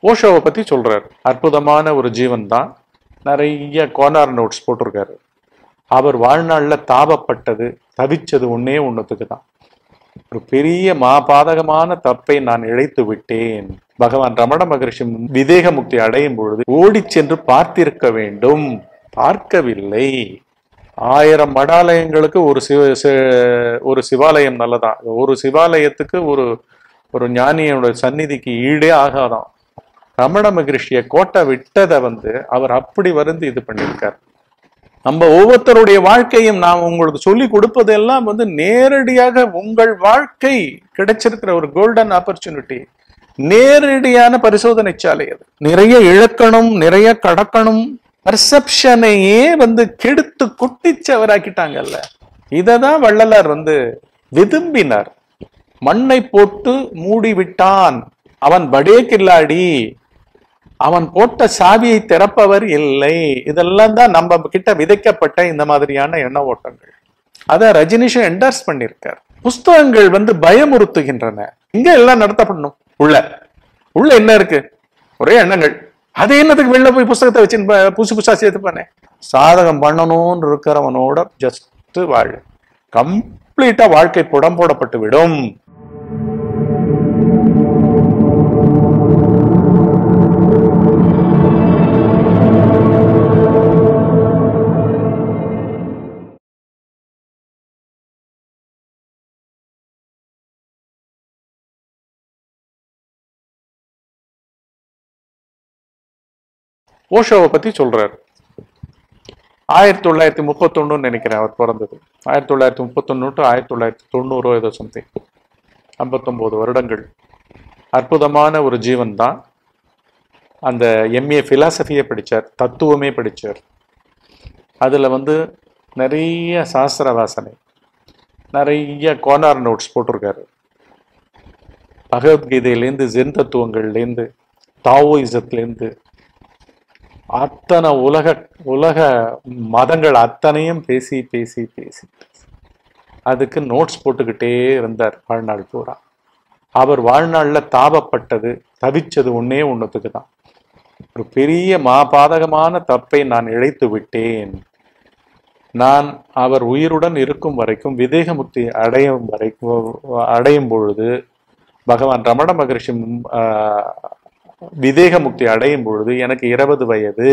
ஓஷோவை பத்தி சொல்றாரு அற்புதமான ஒரு ஜீவன் தான் நிறைய கோனார் நோட்ஸ் போட்டிருக்காரு அவர் வாழ்நாள்ல தாபப்பட்டது தவிச்சது ஒன்னே ஒண்ணுத்துக்கு தான் ஒரு பெரிய மாபாதகமான தப்பை நான் இழைத்து விட்டேன் பகவான் ரமண மகரிஷி விதேக முக்தி அடையும் பொழுது ஓடிச் சென்று பார்த்திருக்க வேண்டும் பார்க்கவில்லை ஆயிரம் மடாலயங்களுக்கு ஒரு சிவ சி- ஒரு சிவாலயம் நல்லதான் ஒரு சிவாலயத்துக்கு ஒரு ஒரு ஞானியோட சந்நிதிக்கு ஈடே ஆகாதான் ரமண மகரிஷிய கோட்டை விட்டதை வந்து அவர் அப்படி வந்து இது பண்ணியிருக்கார் நம்ம ஒவ்வொருத்தருடைய வாழ்க்கையும் நான் உங்களுக்கு சொல்லி கொடுப்பதெல்லாம் வந்து நேரடியாக உங்கள் வாழ்க்கை கிடைச்சிருக்கிற ஒரு கோல்டன் ஆப்பர்ச்சுனிட்டி நேரடியான பரிசோதனை சாலை அது நிறைய இழக்கணும் நிறைய கடக்கணும் பர்செப்ஷனையே வந்து கெடுத்து குட்டிச்சவராக்கிட்டாங்கல்ல இததான் வள்ளலார் வந்து விரும்பினார் மண்ணை போட்டு மூடி விட்டான் அவன் படே கில்லாடி அவன் போட்ட சாவியை திறப்பவர் இல்லை இதெல்லாம் தான் நம்ம கிட்ட விதைக்கப்பட்ட இந்த மாதிரியான எண்ண ஓட்டங்கள் அத ரஜினிஷும் என்டார்ஸ் பண்ணியிருக்கார் புஸ்தகங்கள் வந்து பயமுறுத்துகின்றன இங்க எல்லாம் நடத்தப்படணும் உள்ள உள்ள என்ன இருக்கு ஒரே எண்ணங்கள் அது என்னத்துக்கு வெளில போய் புஸ்தகத்தை வச்சு ப- புதுசு புதுசா சேர்த்து பண்ணேன் சாதகம் பண்ணணும்னு இருக்கிறவனோட ஜஸ்ட் வாழ் கம்ப்ளீட்டா வாழ்க்கை புடம் போடப்பட்டு விடும் ஓஷோவை பத்தி சொல்றாரு ஆயிரத்தி தொள்ளாயிரத்தி முப்பத்தொன்னுன்னு நினைக்கிறேன் அவர் பிறந்தது ஆயிரத்தி தொள்ளாயிரத்தி முப்பத்தொன்னு டு ஆயிரத்தி தொள்ளாயிரத்தி தொண்ணூறோ ஏதோ சம்திங் ஐம்பத்தொம்போது வருடங்கள் அற்புதமான ஒரு ஜீவன் தான் அந்த எம்ஏ ஃபிலாசபியை படிச்சார் தத்துவமே படிச்சார் அதுல வந்து நிறைய சாஸ்திர வாசனை நிறைய கோனார் நோட்ஸ் போட்டிருக்காரு பகவத்கீதையிலேருந்து ஜென் தத்துவங்கள்லேருந்து தாவோயிசத்துலேருந்து அத்தனை உலக உலக மதங்கள் அத்தனையும் பேசி பேசி பேசி பேசி. அதுக்கு நோட்ஸ் போட்டுக்கிட்டே இருந்தார் வாழ்நாள் பூரா அவர் வாழ்நாள்ல தாபப்பட்டது தவிச்சது ஒன்னே ஒண்ணுத்துக்கு தான் ஒரு பெரிய மாபாதகமான தப்பை நான் இழைத்து விட்டேன் நான் அவர் உயிருடன் இருக்கும் வரைக்கும் விதேக முக்தி அடையும் வரைக்கும் அடையும் பொழுது பகவான் ரமண மகரிஷி ஆஹ், விதேக முக்தி அடையும் பொழுது எனக்கு இருபது வயது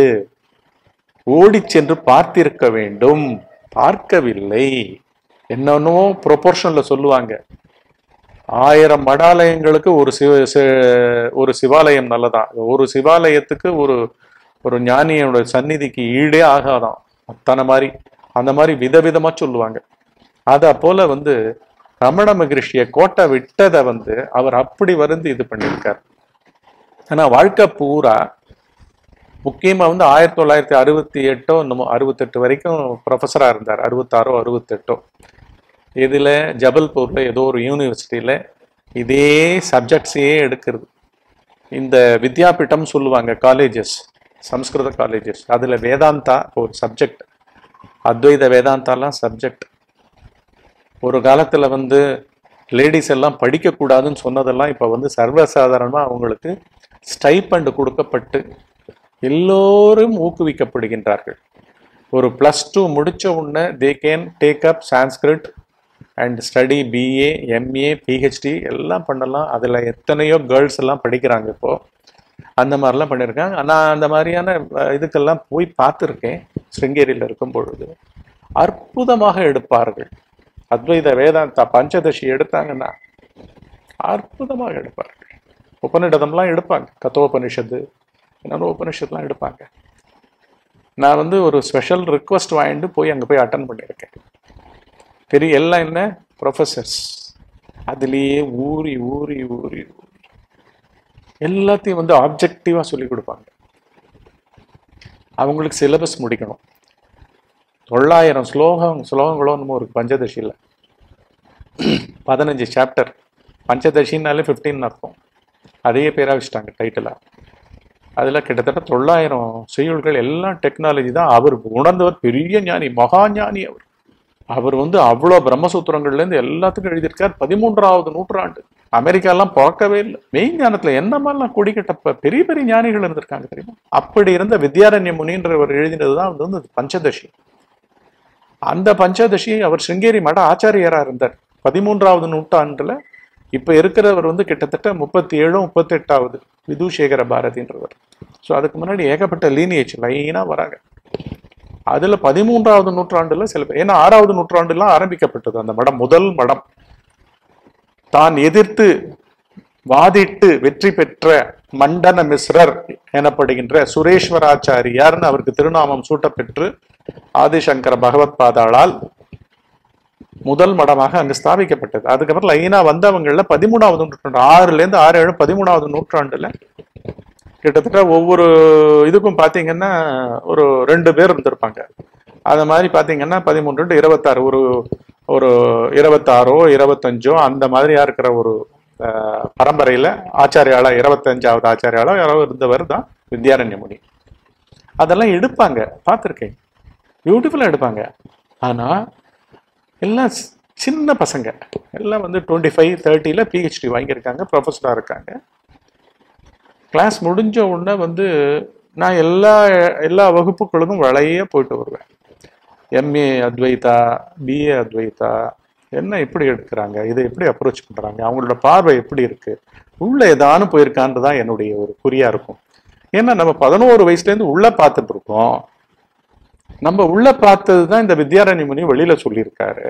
ஓடிச் சென்று பார்த்திருக்க வேண்டும் பார்க்கவில்லை என்னென்னவோ ப்ரொபோர்ஷன்ல சொல்லுவாங்க ஆயிரம் மடாலயங்களுக்கு ஒரு சிவ சி- ஒரு சிவாலயம் நல்லதான் ஒரு சிவாலயத்துக்கு ஒரு ஒரு ஞானியோட சந்நிதிக்கு ஈடே ஆகாதான் அத்தனை மாதிரி அந்த மாதிரி விதவிதமா சொல்லுவாங்க அத போல வந்து ரமண மகரிஷிய கோட்டை விட்டதை வந்து அவர் அப்படி வந்து இது பண்ணியிருக்கார் ஆனா வாழ்க்கை பூரா முக்கியமா வந்து ஆயிரத்தி தொள்ளாயிரத்தி அறுபத்தி எட்டோ என்னமோ அறுபத்தெட்டு வரைக்கும் ப்ரொஃபஸரா இருந்தார் அறுபத்தாறோ அறுபத்தெட்டோ இதுல ஜபல்பூர்ல ஏதோ ஒரு யூனிவர்சிட்டியில இதே சப்ஜெக்ட்ஸையே எடுக்கிறது இந்த வித்யாபீட்டம் சொல்லுவாங்க காலேஜஸ் சம்ஸ்கிருத காலேஜஸ் அதுல வேதாந்தா ஒரு சப்ஜெக்ட் அத்வைத வேதாந்தாலாம் சப்ஜெக்ட் ஒரு காலத்துல வந்து லேடிஸ் எல்லாம் படிக்கக்கூடாதுன்னு சொன்னதெல்லாம் இப்போ வந்து சர்வசாதாரணமா அவங்களுக்கு ஸ்டைப்பண்ட் கொடுக்கப்பட்டு எல்லோரும் ஊக்குவிக்கப்படுகின்றார்கள் ஒரு ப்ளஸ் டூ முடிச்ச உடனே they can take up Sanskrit and study BA MA PhD எல்லாம் பண்ணலாம் அதில் எத்தனையோ கேர்ள்ஸ் எல்லாம் படிக்கிறாங்க இப்போ அந்த மாதிரிலாம் பண்ணியிருக்காங்க நான் அந்த மாதிரியான அஹ், இதுக்கெல்லாம் போய் பார்த்துருக்கேன் ஸ்ருங்கேரியில் இருக்கும் பொழுது அற்புதமாக எடுப்பார்கள் அத்வைத வேதாந்தா பஞ்சதசி எடுத்தாங்கன்னா அற்புதமாக எடுப்பார்கள் உபநிடதம்லாம் எடுப்பாங்க கத்தோபனிஷத்து என்னென்ன உபனிஷத்துலாம் எடுப்பாங்க நான் வந்து ஒரு ஸ்பெஷல் ரிக்வஸ்ட் வாங்கிட்டு போய் அங்கே போய் அட்டன் பண்ணியிருக்கேன் பெரிய எல்லாம் என்ன ப்ரொஃபஸர்ஸ் அதுலேயே ஊறி ஊறி ஊறி ஊறி எல்லாத்தையும் வந்து ஆப்ஜெக்டிவாக சொல்லி கொடுப்பாங்க அவங்களுக்கு சிலபஸ் முடிக்கணும் தொள்ளாயிரம் ஸ்லோகம் ஸ்லோகங்களோ நம்ம ஒரு பஞ்சதசியில் பதினஞ்சு சாப்டர் பஞ்சதசின்னாலே ஃபிஃப்டீன் அர்த்தம் அதே பேராக வச்சுட்டாங்க டைட்டிலாக அதில் கிட்டத்தட்ட தொள்ளாயிரம் செய்யுள்கள் எல்லாம் டெக்னாலஜி தான் அவர் உணர்ந்தவர் பெரிய ஞானி மகா ஞானி அவர் அவர் வந்து அவ்வளோ பிரம்மசூத்திரங்கள்ல இருந்து எல்லாத்துக்கும் எழுதியிருக்கார் பதிமூன்றாவது நூற்றாண்டு அமெரிக்கா எல்லாம் பிறக்கவே இல்லை மெயின் ஞானத்துல என்ன மாதிரிலாம் கொடி கட்டப்ப பெரிய பெரிய ஞானிகள் இருந்திருக்காங்க தெரியுமா அப்படி இருந்த வித்யாரண்ய முனின்றவர் எழுதினதுதான் வந்து வந்து பஞ்சதசி அந்த பஞ்சதசி அவர் சிங்கேரி மட ஆச்சாரியரா இருந்தார் பதிமூன்றாவது நூற்றாண்டுல இப்ப இருக்கிறவர் வந்து கிட்டத்தட்ட முப்பத்தி ஏழு முப்பத்தி எட்டாவது விதுசேகர பாரதின்றவர் ஸோ அதுக்கு முன்னாடி ஏகப்பட்ட லீனியேஜ் லைனா வராங்க அதுல பதிமூன்றாவது நூற்றாண்டுல சில பேர் ஏன்னா ஆறாவது நூற்றாண்டுலாம் ஆரம்பிக்கப்பட்டது அந்த மடம் முதல் மடம் தான் எதிர்த்து வாதிட்டு வெற்றி பெற்ற மண்டன மிஸ்ரர் எனப்படுகின்ற சுரேஸ்வராச்சாரியார்னு அவருக்கு திருநாமம் சூட்டப்பெற்று ஆதிசங்கர பகவத் பாதாளால் முதல் மடமாக அங்கு ஸ்தாபிக்கப்பட்டது அதுக்கப்புறம் லைனா வந்தவங்கள பதிமூணாவது நூற்றாண்டு ஆறுல இருந்து ஆறு ஏழு பதிமூணாவது நூற்றாண்டுல கிட்டத்தட்ட ஒவ்வொரு இதுக்கும் பாத்தீங்கன்னா ஒரு ரெண்டு பேர் இருந்திருப்பாங்க அது மாதிரி பாத்தீங்கன்னா பதிமூன்று to இருபத்தாறு ஒரு ஒரு இருபத்தாறோ இருபத்தஞ்சோ அந்த மாதிரியா இருக்கிற ஒரு அஹ், பரம்பரையில ஆச்சாரியாளா இருபத்தஞ்சாவது ஆச்சாரியாளா யாரோ இருந்தவர் தான் வித்யாரண்ய முனி அதெல்லாம் எடுப்பாங்க பார்த்துருக்கேன் பியூட்டிஃபுல்லா எடுப்பாங்க ஆனா எல்லாம் சி- சின்ன பசங்க எல்லாம் வந்து டுவெண்ட்டி ஃபைவ் தேர்ட்டியில் பிஹெச்டி வாங்கியிருக்காங்க ப்ரொஃபஸராக இருக்காங்க கிளாஸ் முடிஞ்ச உடனே வந்து நான் எல்லா எல்லா வகுப்புகளுக்கும் வளைய போயிட்டு வருவேன் எம்ஏ அத்வைதா பிஏ அத்வைதா என்ன எப்படி எடுக்கிறாங்க இதை எப்படி அப்ரோச் பண்றாங்க அவங்களோட பார்வை எப்படி இருக்கு உள்ள ஏதானு போயிருக்கான்னு தான் என்னுடைய ஒரு குறியா இருக்கும் ஏன்னா நம்ம பதினோரு வயசுல இருந்து உள்ள பார்த்துட்டு இருக்கோம் நம்ம உள்ள பார்த்தது தான் இந்த வித்யாரண்ய முனி வெளியில சொல்லியிருக்காரு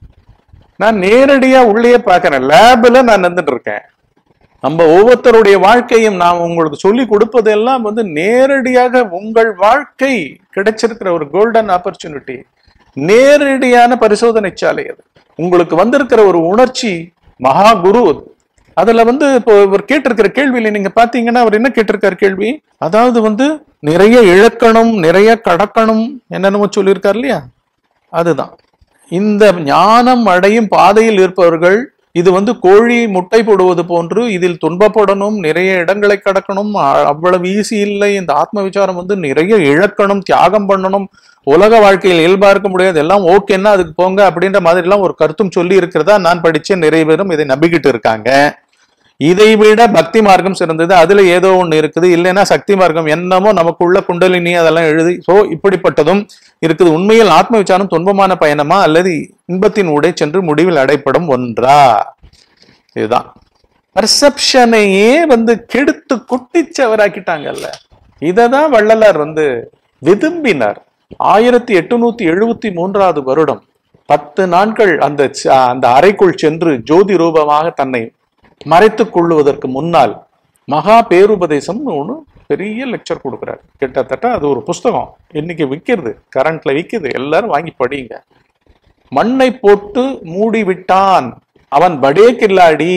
நான் நேரடியா உள்ளே பார்க்கறேன் லேப்ல நான் நின்றுட்டு இருக்கேன் நம்ம ஒவ்வொருத்தருடைய வாழ்க்கையும் நான் உங்களுக்கு சொல்லி கொடுப்பதெல்லாம் வந்து நேரடியாக உங்கள் வாழ்க்கை கிடைச்சிருக்கிற ஒரு கோல்டன் ஆப்பர்ச்சுனிட்டி நேரடியான பரிசோதனை சாலை அது உங்களுக்கு வந்திருக்கிற ஒரு உணர்ச்சி மகா குரு அது. அதுல வந்து இப்போ இவர் கேட்டிருக்கிற கேள்வியில நீங்க பாத்தீங்கன்னா அவர் என்ன கேட்டிருக்காரு கேள்வி அதாவது வந்து நிறைய இழக்கணும் நிறைய கடக்கணும் என்னென்னமோ சொல்லியிருக்காரு இல்லையா அதுதான் இந்த ஞானம் அடையும் பாதையில் இருப்பவர்கள் இது வந்து கோழி முட்டை போடுவது போன்று இதில் துன்பப்படணும் நிறைய இடங்களை கடக்கணும் அ- அவ்வளவு ஈஸி இல்லை இந்த ஆத்ம விசாரம் வந்து நிறைய இழக்கணும் தியாகம் பண்ணணும் உலக வாழ்க்கையில் இயல்பா இருக்க முடியாது எல்லாம் ஓகேன்னா அதுக்கு போங்க அப்படின்ற மாதிரி எல்லாம் ஒரு கருத்தும் சொல்லி இருக்கிறதா நான் படிச்ச நிறைய பேரும் இதை நம்பிக்கிட்டு இருக்காங்க இதை விட பக்தி மார்க்கம் சிறந்தது அதுல ஏதோ ஒண்ணு இருக்குது இல்லைன்னா சக்தி மார்க்கம் என்னமோ நமக்குள்ள குண்டலினி அதெல்லாம் எழுதி சோ இப்படிப்பட்டதும் இருக்குது உண்மையில் ஆத்ம விசாரம் துன்பமான பயணமா அல்லது இன்பத்தின் ஊடே சென்று முடிவில் அடைப்படும் ஒன்றா இதுதான் பர்செப்ஷனையே வந்து கெடுத்து குட்டிச்சவராக்கிட்டாங்கல்ல இததான் வள்ளலார் வந்து விரும்பினார் ஆயிரத்தி எட்டுநூத்தி எழுபத்தி மூன்றாவது வருடம் பத்து நாட்கள் அந்த ச- அந்த அறைக்குள் சென்று ஜோதி ரூபமாக தன்னை மறைத்துக் கொள்ளுவதற்கு முன்னால் மகா பேருபதேசம் ஒன்று பெரிய லெக்சர் கொடுக்குறாரு கிட்டத்தட்ட அது ஒரு புஸ்தகம் இன்னைக்கு விற்கிறது கரண்ட்ல விற்கிது எல்லாரும் வாங்கி படிங்க மண்ணை போட்டு மூடி விட்டான் அவன் படே கில்லாடி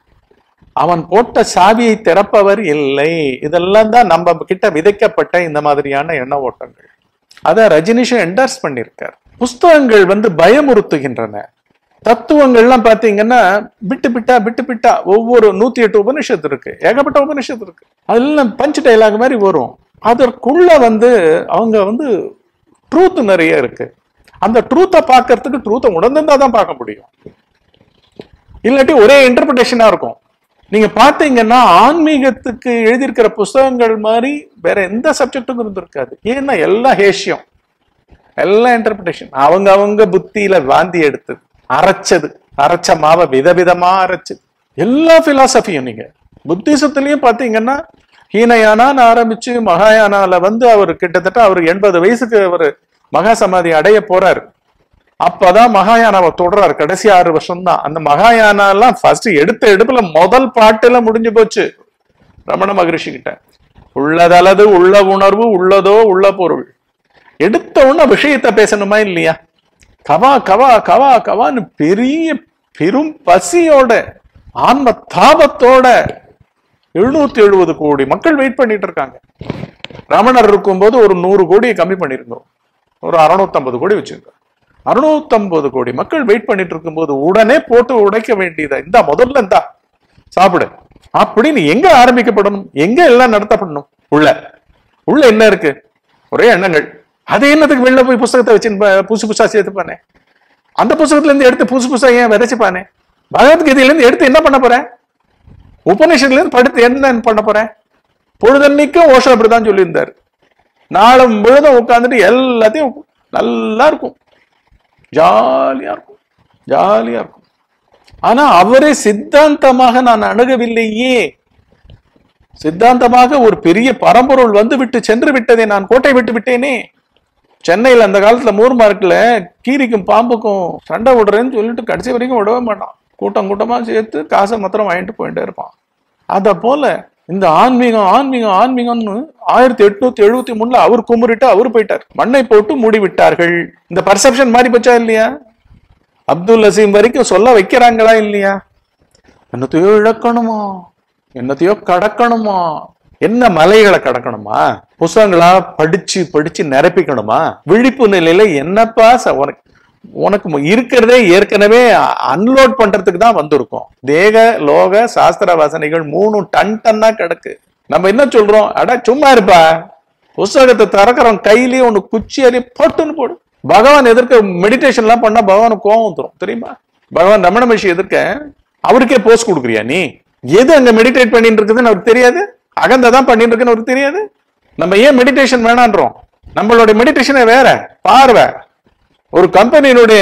அவன் போட்ட சாவியை திறப்பவர் இல்லை இதெல்லாம் தான் நம்ம கிட்ட விதைக்கப்பட்ட இந்த மாதிரியான எண்ண ஓட்டங்கள் அத ரஜினிஷும் என்டார்ஸ் பண்ணியிருக்கார் புஸ்தகங்கள் வந்து பயமுறுத்துகின்றன தத்துவங்கள்லாம் பாத்தீங்கன்னா பிட்டு பிட்டா பிட்டு பிட்டா ஒவ்வொரு நூத்தி எட்டு உபனிஷத்து இருக்கு ஏகப்பட்ட உபனிஷத்து இருக்கு அதெல்லாம் பஞ்ச் டைலாக் மாதிரி வரும் அதற்குள்ள வந்து அவங்க வந்து ட்ரூத் நிறைய இருக்கு அந்த ட்ரூத்தை பார்க்கறதுக்கு ட்ரூத்தை உணர்ந்திருந்தா தான் பார்க்க முடியும் இல்லாட்டி ஒரே இன்டர்பிரிட்டேஷனா இருக்கும் நீங்க பாத்தீங்கன்னா ஆன்மீகத்துக்கு எழுதியிருக்கிற புஸ்தகங்கள் மாதிரி வேற எந்த சப்ஜெக்ட்டுக்கும் இருந்திருக்காது ஏன்னா எல்லாம் ஹேஷ்யம் எல்லாம் இன்டர்பிரிட்டேஷன் அவங்க அவங்க புத்தியில வாந்தி எடுத்தது அரைச்சது அரைச்ச மாவை விதவிதமா அரைச்சது எல்லா பிலாசபியும் நீங்க புத்திசத்திலையும் பாத்தீங்கன்னா ஹீனயானான்னு ஆரம்பிச்சு மகாயானால வந்து அவர் கிட்டத்தட்ட அவர் எண்பது வயசுக்கு அவர் மகா சமாதி அடைய போறாரு அப்பதான் மகாயானாவை தொடறாரு கடைசி ஆறு வருஷம் தான் அந்த மகாயானா எல்லாம் ஃபர்ஸ்ட் எடுத்த எடுப்புல முதல் பாட்டுல முடிஞ்சு போச்சு ரமண மகரிஷி கிட்ட உள்ளதல்லது உள்ள உணர்வு உள்ளதோ உள்ள பொருள் எடுத்த உடனே விஷயத்தை பேசணுமா இல்லையா கவா கவா கவா கவான்னு பெரிய பெரும் பசியோட ஆன்ம தாபத்தோட எழுநூத்தி எழுபது கோடி மக்கள் வெயிட் பண்ணிட்டு இருக்காங்க ரமணர் இருக்கும்போது ஒரு நூறு கோடியை கம்மி பண்ணிருந்தோம் ஒரு அறுநூத்தம்பது கோடி வச்சிருக்கோம் அறுநூத்தம்பது கோடி மக்கள் வெயிட் பண்ணிட்டு இருக்கும்போது உடனே போட்டு உடைக்க வேண்டியதா இந்தா முதல்ல இந்தா சாப்பிடு அப்படின்னு எங்க ஆரம்பிக்கப்படணும் எங்க எல்லாம் நடத்தப்படணும் உள்ள உள்ள என்ன இருக்கு ஒரே எண்ணங்கள் அது என்னத்துக்கு வெளில போய் புஸ்தகத்தை வச்சு புதுசு புதுசா சேர்த்துப்பானே அந்த புஸ்தகத்துல இருந்து எடுத்து புதுசு புதுசா ஏன் விதைச்சுப்பானே பகவத்கீதையில இருந்து எடுத்து என்ன பண்ண போறேன் உபநிஷத்துல இருந்து படுத்து என்ன பண்ண போறேன் பொழுதன்னைக்கும் ஓஷோ அப்படிதான் சொல்லியிருந்தார் நாளும் முழுதும் உட்கார்ந்துட்டு எல்லாத்தையும் நல்லா இருக்கும் ஜாலியா இருக்கும் ஜாலியா இருக்கும் ஆனா அவரே சித்தாந்தமாக நான் அணுகவில்லையே சித்தாந்தமாக ஒரு பெரிய பரம்பொருள் வந்து விட்டு சென்று விட்டதே நான் கோட்டை விட்டு விட்டேனே சென்னையில அந்த காலத்துல மூர்மார்க்ல கீரிக்கும் பாம்புக்கும் சண்டை விடுறேன்னு சொல்லிட்டு கடைசி வரைக்கும் விடவே மாட்டான் கூட்டம் கூட்டமா சேர்த்து காசை மாத்திரம் வாங்கிட்டு போயிட்டே இருப்பான் அத போல இந்த ஆன்மீகம் ஆன்மீகம் ஆன்மீகம்னு ஆயிரத்தி எட்நூத்தி எழுபத்தி மூணுல அவர் குமுறிட்டு அவர் போயிட்டார் மண்ணை போட்டு மூடி விட்டார்கள் இந்த பர்செப்ஷன் மாறி போச்சா இல்லையா அப்துல் நசீம் வரைக்கும் சொல்ல வைக்கிறாங்களா இல்லையா என்னத்தையோ இழக்கணுமா என்னத்தையோ கடக்கணுமா என்ன மலைகளை கடக்கணுமா புஸ்தகங்களா படிச்சு படிச்சு நிரப்பிக்கணுமா விழிப்பு நிலையில என்னப்பா ச- உனக்கு உனக்கு மு- இருக்கிறதே ஏற்கனவே அன்லோட் பண்றதுக்கு தான் வந்திருக்கும் தேக லோக சாஸ்திர வாசனைகள் மூணு டன் டன்னா கிடக்கு நம்ம என்ன சொல்றோம் அட சும்மா இருப்பா புஸ்தகத்தை திறக்கிறவன் கையிலேயே ஒண்ணு குச்சி அறிய போட்டுன்னு போடு பகவான் எதிர்க்க மெடிடேஷன் எல்லாம் பண்ணா பகவானுக்கு கோவம் வந்துரும் தெரியுமா பகவான் ரமண மகிழ்ச்சி எதிர்க்க அவருக்கே போஸ் கொடுக்குறியா நீ எது அங்க மெடிடேட் பண்ணிட்டு இருக்குதுன்னு அவருக்கு தெரியாது அகந்த தான் பண்ணிட்டு இருக்குன்னு அவருக்கு தெரியாது நம்ம ஏன் மெடிடேஷன் வேணான்றோம் நம்மளுடைய மெடிடேஷனே வேற பார்வை ஒரு கம்பெனியினுடைய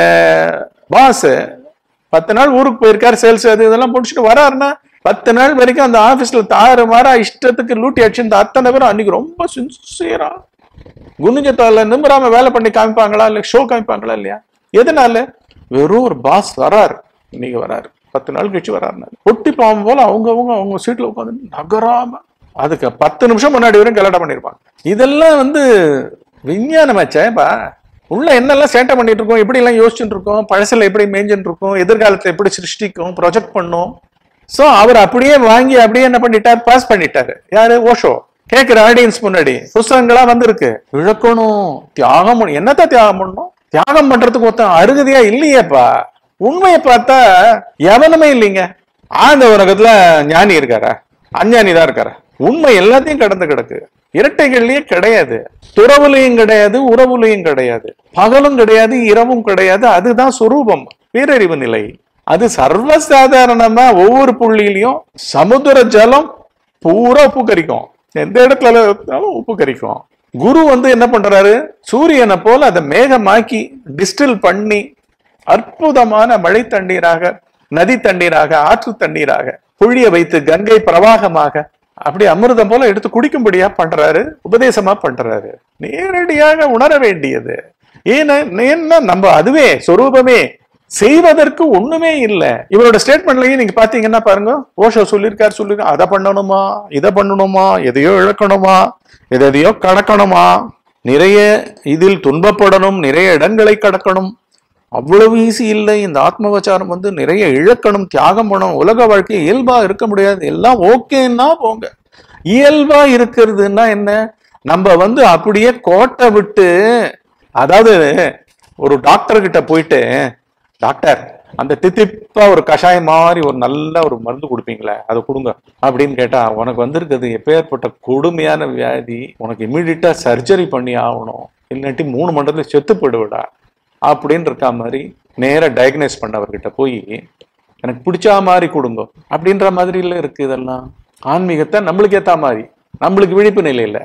பாஸ் பத்து நாள் ஊருக்கு போயிருக்காரு சேல்ஸ் அது இதெல்லாம் முடிச்சுட்டு வராருன்னா பத்து நாள் வரைக்கும் அந்த ஆபீஸ்ல தாறு மாறா இஷ்டத்துக்கு லூட்டி அடிச்சு அத்தனை பேரும் அன்னைக்கு ரொம்ப சின்சியரா குனிஞ்சத்தால நிமிராம வேலை பண்ணி காமிப்பாங்களா இல்ல ஷோ காமிப்பாங்களா இல்லையா எதனால வெறும் ஒரு பாஸ் வராரு இன்னைக்கு வராரு பத்து நாள் கழிச்சு வராரு ஒட்டி பாவம் போல அவங்கவங்க அவங்க சீட்ல உட்காந்து நகராம அதுக்கு பத்து நிமிஷம் முன்னாடி வரையும் கல்யாணம் பண்ணிருப்பாங்க இதெல்லாம் வந்து விஞ்ஞானமாச்சேப்பா உள்ள என்னெல்லாம் சேட்டை பண்ணிட்டு இருக்கோம் எப்படி எல்லாம் யோசிச்சுட்டு இருக்கோம் பழசுல எப்படி மேய்ஞ்சுட்டு இருக்கோம் எதிர்காலத்தை எப்படி சிருஷ்டிக்கும் ப்ரொஜெக்ட் பண்ணும் சோ அவர் அப்படியே வாங்கி அப்படியே என்ன பண்ணிட்டார் பாஸ் பண்ணிட்டாரு யாரு ஓஷோ கேக்குற ஆடியன்ஸ் முன்னாடி புஸ்தகங்களா வந்திருக்கு இழக்கணும் தியாகம் பண்ணணும். என்னத்த தியாகம் பண்ணணும் தியாகம் பண்றதுக்கு ஒருத்தன் அருகதையா இல்லையேப்பா உண்மையை பார்த்தா எவனுமே இல்லைங்க ஆழ்ந்த உலகத்துல ஞானி இருக்காரா அஞ்ஞானி தான் இருக்காரா உண்மை எல்லாத்தையும் கடந்து கிடக்கு இரட்டைகள்லயே கிடையாது துறவுலையும் கிடையாது உறவுலையும் கிடையாது பகலும் கிடையாது இரவும் கிடையாது அதுதான் சுரூபம் பேரறிவு நிலை அது சர்வசாதாரணமா ஒவ்வொரு புள்ளியிலையும் சமுத்திர ஜலம் பூரா உப்பு கரிக்கும் எந்த இடத்துல இருந்தாலும் உப்பு கரிக்கும் குரு வந்து என்ன பண்றாரு சூரியனை போல அதை மேகமாக்கி டிஸ்டில் பண்ணி அற்புதமான மழை தண்ணீராக நதி தண்ணீராக ஆற்று தண்ணீராக புழிய வைத்து கங்கை பிரவாகமாக அப்படி அமிர்தம் போல எடுத்து குடிக்கும்படியா பண்றாரு உபதேசமா பண்றாரு நேரடியாக உணர வேண்டியது ஏன்னா ஏன்னா நம்ம அதுவே சொரூபமே செய்வதற்கு ஒண்ணுமே இல்ல இவரோட ஸ்டேட்மெண்ட்லயும் நீங்க பாத்தீங்கன்னா பாருங்க ஓஷோ சொல்லியிருக்காரு சொல்லிருக்காரு அதை பண்ணணுமா இதை பண்ணணுமா எதையோ இழக்கணுமா எதையோ கடக்கணுமா நிறைய இதில் துன்பப்படணும் நிறைய இடங்களை கடக்கணும் அவ்வளவு ஈஸி இல்லை இந்த ஆத்மவச்சாரம் வந்து நிறைய இழக்கணும் தியாகம் பண்ணணும் உலக வாழ்க்கை இயல்பா இருக்க முடியாது எல்லாம் ஓகேன்னா போங்க இயல்பா இருக்கிறதுன்னா என்ன நம்ம வந்து அப்படியே கோட்டை விட்டு அதாவது ஒரு டாக்டர் கிட்ட போயிட்டு டாக்டர் அந்த தித்திப்பா ஒரு கஷாயம் மாதிரி ஒரு நல்ல ஒரு மருந்து கொடுப்பீங்களே அதை கொடுங்க அப்படின்னு கேட்டா உனக்கு வந்திருக்குது எப்பேற்பட்ட கொடுமையான வியாதி உனக்கு இம்மிடியட்டா சர்ஜரி பண்ணி ஆகணும் இல்லாட்டி மூணு மண்டலத்துல செத்து போயிடுவிடா அப்படின்னு இருக்கா மாதிரி நேரா டயக்னைஸ் பண்ணவர்கிட்ட போய் எனக்கு பிடிச்ச மாதிரி கொடுங்க அப்படின்ற மாதிரி இல்ல இருக்கு இதெல்லாம் ஆன்மீகத்தை நம்மளுக்கு ஏத்த மாதிரி நம்மளுக்கு விழிப்பு நிலையில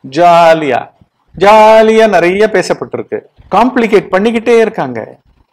ஜாலியா ஜாலியா நிறைய பேசப்பட்டிருக்கு காம்ப்ளிகேட் பண்ணிக்கிட்டே இருக்காங்க